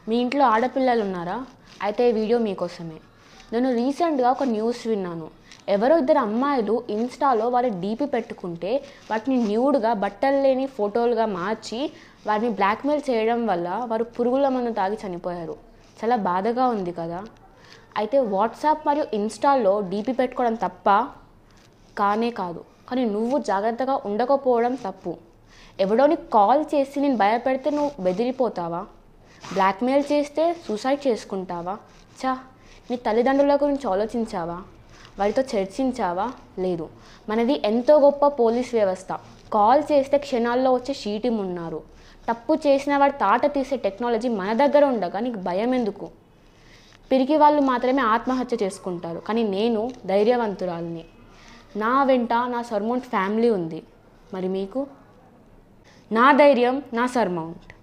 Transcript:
మీ ఇంట్లో ఆడపిల్లలు ఉన్నారా అయితే ఈ వీడియో మీకోసమే నేను రీసెంట్గా ఒక న్యూస్ విన్నాను ఎవరో ఇద్దరు అమ్మాయిలు ఇన్స్టాలో వాళ్ళ డీపీ పెట్టుకుంటే వాటిని న్యూడ్గా బట్టలు లేని ఫోటోలుగా మార్చి వారిని బ్లాక్మెయిల్ చేయడం వల్ల వారు పురుగుల మందు తాగి చనిపోయారు చాలా బాధగా ఉంది కదా అయితే వాట్సాప్ మరియు ఇన్స్టాల్లో డీపీ పెట్టుకోవడం తప్ప కానే కాదు కానీ నువ్వు జాగ్రత్తగా ఉండకపోవడం తప్పు ఎవడోని కాల్ చేసి నేను భయపెడితే నువ్వు బెదిరిపోతావా బ్లాక్మెయిల్ చేస్తే సూసైడ్ చేసుకుంటావా చా నీ తల్లిదండ్రుల గురించి ఆలోచించావా వారితో చర్చించావా లేదు మనది ఎంతో గొప్ప పోలీస్ వ్యవస్థ కాల్ చేస్తే క్షణాల్లో వచ్చే షీటిం ఉన్నారు తప్పు చేసిన వాడి తాట తీసే టెక్నాలజీ మన దగ్గర ఉండగా నీకు భయం ఎందుకు పిరికి వాళ్ళు మాత్రమే ఆత్మహత్య చేసుకుంటారు కానీ నేను ధైర్యవంతురాలిని నా వెంట నా సర్మౌంట్ ఫ్యామిలీ ఉంది మరి మీకు నా ధైర్యం నా సర్మౌంట్